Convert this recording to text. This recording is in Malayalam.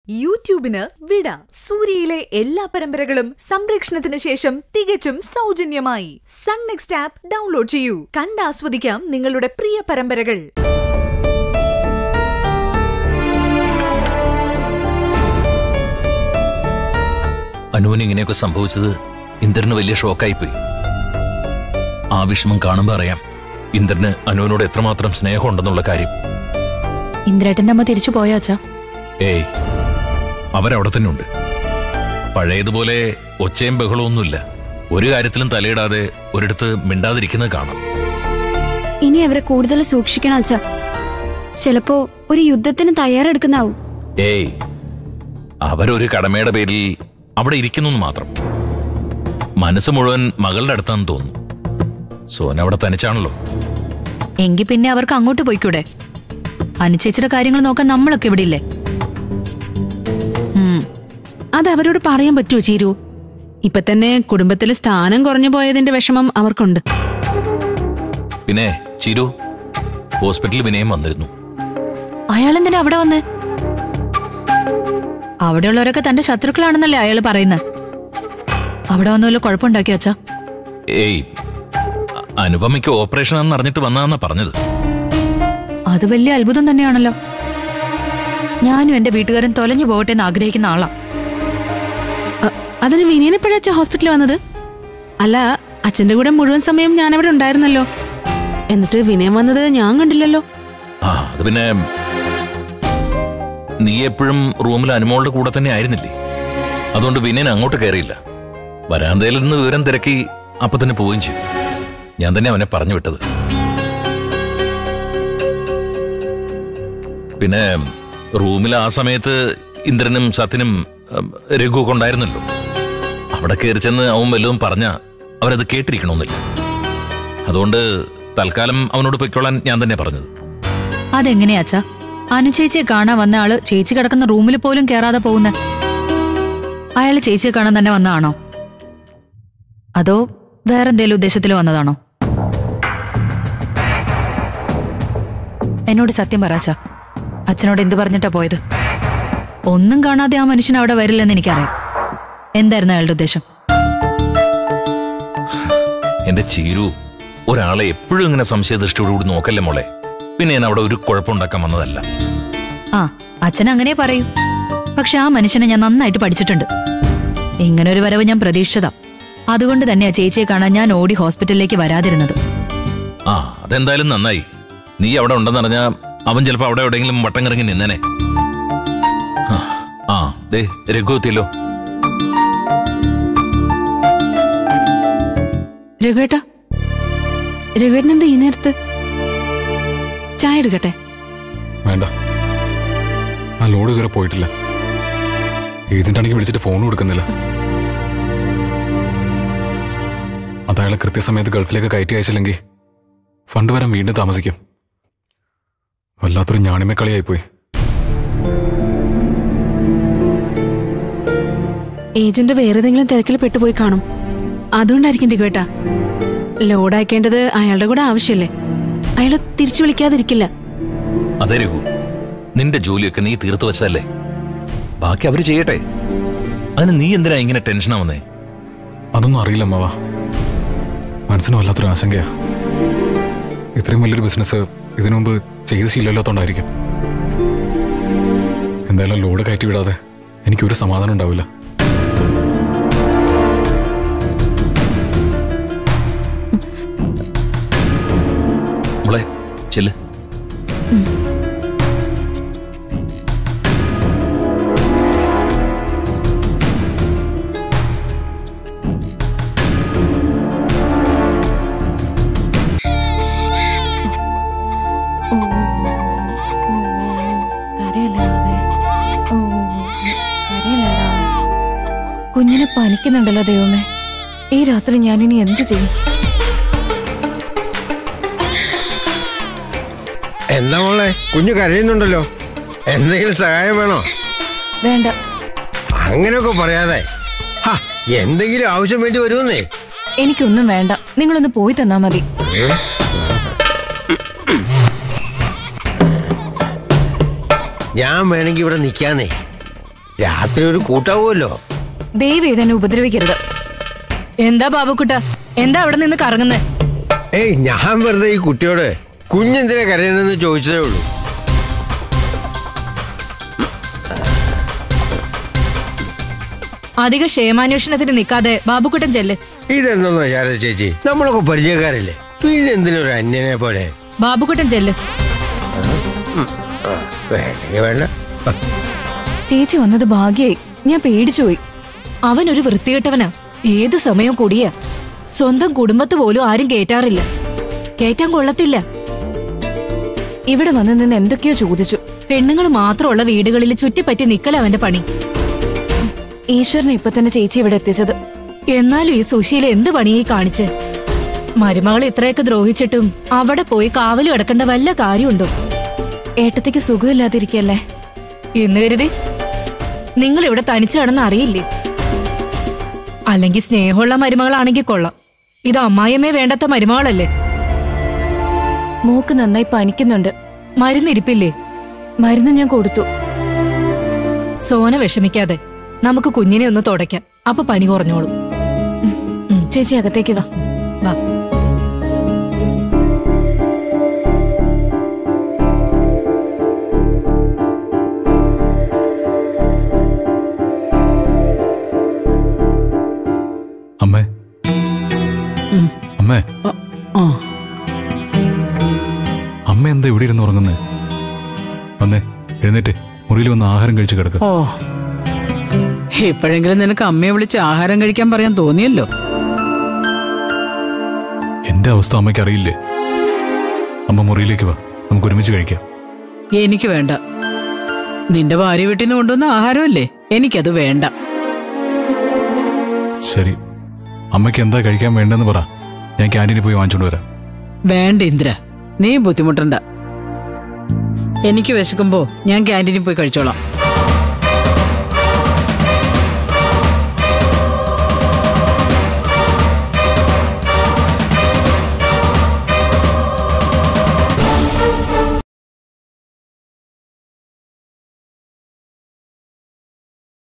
യൂട്യൂബിന് വിട സൂര്യയിലെ എല്ലാ പരമ്പരകളും സംരക്ഷണത്തിന് ശേഷം തികച്ചും സൗജന്യമായി സൺ നെക്സ്റ്റ് ആപ്പ് ഡൗൺലോഡ് ചെയ്യൂ കണ്ടാസ്വദിക്കാം നിങ്ങളുടെ പ്രിയ പരമ്പരകൾ അനുവിന് ഇങ്ങനെയൊക്കെ സംഭവിച്ചത് ഇന്ദ്രന് വലിയ ഷോക്കായിപ്പോയി ആ വിഷമം കാണുമ്പോൾ അറിയാം ഇന്ദ്രന് അനുവിനോട് എത്രമാത്രം സ്നേഹമുണ്ടെന്നുള്ള കാര്യം ഇന്ദ്രേട്ടന്റെ അമ്മ തിരിച്ചു പോയാച്ചാ ഏയ് അവരവിടെ തന്നെ ഉണ്ട് പഴയതുപോലെ ഒച്ചയും ബഹളമൊന്നുമില്ല ഒരു കാര്യത്തിലും തലയിടാതെ ഒരിടത്ത് മിണ്ടാതിരിക്കുന്നത് കാണാം ഇനി അവരെ കൂടുതൽ സൂക്ഷിക്കണം അച്ഛ ചിലപ്പോ ഒരു യുദ്ധത്തിന് തയ്യാറെടുക്കുന്നാവും ഏയ് അവരൊരു കടമയുടെ പേരിൽ അവിടെ ഇരിക്കുന്നു മാത്രം മനസ്സ് മുഴുവൻ മകളുടെ അടുത്താന്ന് തോന്നുന്നു സോന അവിടെ തനിച്ചാണല്ലോ എങ്കി പിന്നെ അവർക്ക് അങ്ങോട്ട് പോയിക്കൂടെ അനുചേച്ചിയുടെ കാര്യങ്ങൾ നോക്കാൻ നമ്മളൊക്കെ ഇവിടെ ഇല്ലേ ഉം. അത് അവരോട് പറയാൻ പറ്റുമോ ചീരു ഇപ്പൊ തന്നെ കുടുംബത്തിൽ സ്ഥാനം കുറഞ്ഞു പോയതിന്റെ വിഷമം അവർക്കുണ്ട് പിന്നെ ചിരു ഹോസ്പിറ്റലിൽ വിനയം വന്നിരുന്നു അയാൾ എന്തിനാ അവിടെ വന്ന് അവിടെയുള്ളവരൊക്കെ തന്റെ ശത്രുക്കളാണെന്നല്ലേ അയാൾ പറയുന്നത് അവിടെ വന്ന വല്ല കുഴപ്പമുണ്ടാക്കി അച്ഛാ ഏയ് അ- അനുപമയ്ക്ക് ഓപ്പറേഷൻ ആണെന്ന് അറിഞ്ഞിട്ട് വന്നതാന്നാ പറഞ്ഞത് അത് വലിയ അത്ഭുതം തന്നെയാണല്ലോ ഞാനും എന്റെ വീട്ടുകാരൻ തൊലഞ്ഞു പോകട്ടെ എന്ന് ആഗ്രഹിക്കുന്ന ആളാ അ- അതിന് വിനീനെപ്പോഴാ ഹോസ്പിറ്റലിൽ വന്നത് അല്ല അച്ഛന്റെ കൂടെ മുഴുവൻ സമയം ഞാനവിടെ ഉണ്ടായിരുന്നല്ലോ എന്നിട്ട് വിനയം വന്നത് ഞാൻ കണ്ടില്ലല്ലോ ആ അത് പിന്നെ നീ എപ്പോഴും റൂമിൽ അനുമോളുടെ കൂടെ തന്നെ ആയിരുന്നില്ലേ അതുകൊണ്ട് വിനയൻ അങ്ങോട്ട് കയറിയില്ല വരാന്തയിൽ നിന്ന് വിവരം തിരക്കി അപ്പൊ തന്നെ പോവുകയും ചെയ്തു ഞാൻ തന്നെ അവനെ പറഞ്ഞു വിട്ടത് പിന്നെ റൂമിൽ ആ സമയത്ത് ഇന്ദ്രനും സത്യനും ഉം, രഘു ഒക്കെ ഉണ്ടായിരുന്നല്ലോ അവിടെ കയറി ചെന്ന് അവൻ വല്ലതും പറഞ്ഞ അവരത് കേട്ടിരിക്കണമെന്നില്ല അതുകൊണ്ട് തൽക്കാലം അവനോട് പൊയ്ക്കോളാൻ ഞാൻ തന്നെ പറഞ്ഞത് അതെങ്ങനെയാ അച്ഛാ അനുചേച്ചിയെ കാണാൻ വന്ന ആള് ചേച്ചി കിടക്കുന്ന റൂമിൽ പോലും കയറാതെ പോകുന്ന അയാൾ ചേച്ചിയെ കാണാൻ തന്നെ വന്നതാണോ അതോ വേറെന്തേലും ഉദ്ദേശത്തിൽ വന്നതാണോ എന്നോട് സത്യം പറ അച്ഛാ അച്ഛനോട് എന്ത് പറഞ്ഞിട്ടാ പോയത് ഒന്നും കാണാതെ ആ മനുഷ്യൻ അവിടെ വരില്ലെന്ന് എനിക്കറിയാം എന്തായിരുന്നു അയാളുടെ ഉദ്ദേശം എന്റെ ചീരു ഒരാളെ എപ്പോഴും ഇങ്ങനെ സംശയദൃഷ്ടിയോടുകൂടി നോക്കല്ലേ മോളെ പിന്നെ ഞാൻ അവിടെ ഒരു കുഴപ്പമുണ്ടാക്കാൻ വന്നതല്ല ആ അച്ഛൻ അങ്ങനെ പറയും പക്ഷെ ആ മനുഷ്യനെ ഞാൻ നന്നായിട്ട് പഠിച്ചിട്ടുണ്ട് ഇങ്ങനെ ഒരു വരവ് ഞാൻ പ്രതീക്ഷിച്ചതാ അതുകൊണ്ട് തന്നെയാ ചേച്ചിയെ കാണാൻ ഞാൻ ഓടി ഹോസ്പിറ്റലിലേക്ക് വരാതിരുന്നത് ആ അതെന്തായാലും നന്നായി നീ അവിടെ ഉണ്ടെന്നറിഞ്ഞാ അവൻ ചിലപ്പോ അവിടെ എവിടെയെങ്കിലും വട്ടം കറങ്ങി നിന്നേനെ ആ, ആ ദേ രഘു എത്തിയല്ലോ രഘുവേട്ടാ രഘുവേട്ടൻ എന്താ ഈ നേരത്ത് ചായ എടുക്കട്ടെ വേണ്ട ആ ലോഡ് ഇതുവരെ പോയിട്ടില്ല ഏജന്റ് ആണെങ്കിൽ വിളിച്ചിട്ട് ഫോൺ കൊടുക്കുന്നില്ല അത് അയാളെ കൃത്യസമയത്ത് ഗൾഫിലേക്ക് കയറ്റി അയച്ചില്ലെങ്കിൽ ഫണ്ട് വരാൻ വീണ്ടും താമസിക്കും വല്ലാത്തൊരു ഞാണിമേ കളിയായിപ്പോയി ഏജന്റ് വേറെ ഏതെങ്കിലും തിരക്കിൽ പെട്ടുപോയി കാണും അതുകൊണ്ടായിരിക്കും രഘുവേട്ടാ ലോഡ് അയക്കേണ്ടത് അയാളുടെ കൂടെ ആവശ്യമല്ലേ അയാളെ തിരിച്ചു വിളിക്കാതിരിക്കില്ല അതെ രഘു നിന്റെ ജോലിയൊക്കെ നീ തീർത്തു വെച്ചതല്ലേ ബാക്കി അവര് ചെയ്യട്ടെ അതിന് നീ എന്തിനാ ഇങ്ങനെ ടെൻഷനാവുന്നേ അതൊന്നും അറിയില്ല അമ്മാവ മനസ്സിന് വല്ലാത്തൊരു ആശങ്കയാ ഇത്രയും വലിയൊരു ബിസിനസ് ഇതിനു മുമ്പ് ചെയ്ത് ശീലമില്ലാത്തോണ്ടായിരിക്കും എന്തായാലും ലോഡ് കയറ്റി വിടാതെ എനിക്കൊരു സമാധാനം ഉണ്ടാവില്ല മോളെ ചെല്ല് കുഞ്ഞിനെ പനിക്കുന്നുണ്ടല്ലോ ദൈവമേ ഈ രാത്രി ഞാനിനി എന്തു ചെയ്യും എന്താ മോളെ കുഞ്ഞു കരയുന്നുണ്ടല്ലോ എന്തെങ്കിലും സഹായം വേണോ വേണ്ട അങ്ങനെയൊക്കെ പറയാതെ ഹാ, എന്തെങ്കിലും ആവശ്യം വേണ്ടി വരുമെന്നേ എനിക്കൊന്നും വേണ്ട നിങ്ങളൊന്ന് പോയി തന്നാ മതി ഞാൻ വേണമെങ്കിൽ ഇവിടെ നിൽക്കാന്നേ രാത്രി ഒരു കൂട്ടാവുമല്ലോ ദൈവം ഇതെന്നെ ഉപദ്രവിക്കരുത് എന്താ ബാബുക്കുട്ട എന്താ അവിടെ നിന്ന് കറങ്ങുന്നേ ഏയ് ഞാൻ വെറുതെ ഈ കുട്ടിയോട് കുഞ്ഞെന്തിനാ കരയുന്നതെന്ന് ചോദിച്ചതേ ഉള്ളൂ അധിക ക്ഷേമാന്വേഷണത്തിന് നിൽക്കാതെ ബാബുക്കുട്ടൻ ചെല്ല് ഇതെന്തോന്നോ ശാരദ ചേച്ചി നമ്മളൊക്കെ പരിചയക്കാരല്ലേ പിന്നെ എന്തിനൊരു അന്യനെ പോലെ ബാബുക്കുട്ടൻ ചെല്ല് ആ, വേണ്ടെങ്കി വേണ്ട ആ, ചേച്ചി വന്നത് ഭാഗ്യായി ഞാൻ പേടിച്ചുപോയി അവനൊരു വൃത്തികെട്ടവനാ ഏത് സമയവും കുടിയാ സ്വന്തം കുടുംബത്ത് പോലും ആരും കേറ്റാറില്ല കേറ്റാൻ കൊള്ളത്തില്ല ഇവിടെ വന്ന് നിന്ന് എന്തൊക്കെയോ ചോദിച്ചു പെണ്ണുങ്ങൾ മാത്രമുള്ള വീടുകളിൽ ചുറ്റിപ്പറ്റി നിക്കല അവന്റെ പണി ഈശ്വരനെ ഇപ്പൊ തന്നെ ചേച്ചി ഇവിടെ എത്തിച്ചത് എന്നാലും ഈ സുശീല എന്ത് പണിയായി കാണിച്ച് മരുമകൾ ഇത്രയൊക്കെ ദ്രോഹിച്ചിട്ടും അവിടെ പോയി കാവല് കിടക്കേണ്ട വല്ല കാര്യമുണ്ടോ ഏട്ടത്തിക്ക് സുഖമില്ലാതിരിക്കല്ലേ എന്ന് കരുതി നിങ്ങൾ ഇവിടെ തനിച്ചു കിടന്ന് അറിയില്ലേ അല്ലെങ്കിൽ സ്നേഹമുള്ള മരുമകളാണെങ്കിൽ കൊള്ളാം ഇത് അമ്മായിയമ്മേ വേണ്ടാത്ത മരുമകളല്ലേ മൂക്ക് നന്നായി പനിക്കുന്നുണ്ട് മരുന്നിരിപ്പില്ലേ മരുന്ന് ഞാൻ കൊടുത്തു സോന വിഷമിക്കാതെ നമുക്ക് കുഞ്ഞിനെ ഒന്ന് തുടയ്ക്കാം അപ്പൊ പനി കുറഞ്ഞോളും ചേച്ചി അകത്തേക്ക് വാ വാ അമ്മേ അമ്മേ ആ അമ്മ എന്താ ഇവിടെ ഇരുന്ന് ഉറങ്ങുന്നേ വന്നേ എഴുന്നേറ്റ് മുറിയിൽ വന്ന് ആഹാരം കഴിച്ച് കിടക്ക ഓ ഇപ്പോഴെങ്കിലും നിനക്ക് അമ്മയെ വിളിച്ച് ആഹാരം കഴിക്കാൻ പറയാൻ തോന്നിയല്ലോ എന്റെ അവസ്ഥ അമ്മയ്ക്ക് അറിയില്ലേ അമ്മ മുറിയിലേക്ക് വാ നമുക്ക് ഒരുമിച്ച് കഴിക്കാം എനിക്ക് വേണ്ട നിന്റെ ഭാര്യ വീട്ടിൽ നിന്ന് കൊണ്ടുവന്ന ആഹാരമല്ലേ എനിക്കത് വേണ്ട ശരി അമ്മയ്ക്ക് എന്താ കഴിക്കാൻ വേണ്ടെന്ന് പറ ഞാൻ ക്യാൻറ്റീനിൽ പോയി വാങ്ങിച്ചോണ്ട് വരാം വേണ്ട ഇന്ദ്ര നീ ബുദ്ധിമുട്ടണ്ട എനിക്ക് വിശക്കുമ്പോ ഞാൻ ക്യാൻറ്റീനിൽ പോയി കഴിച്ചോളാം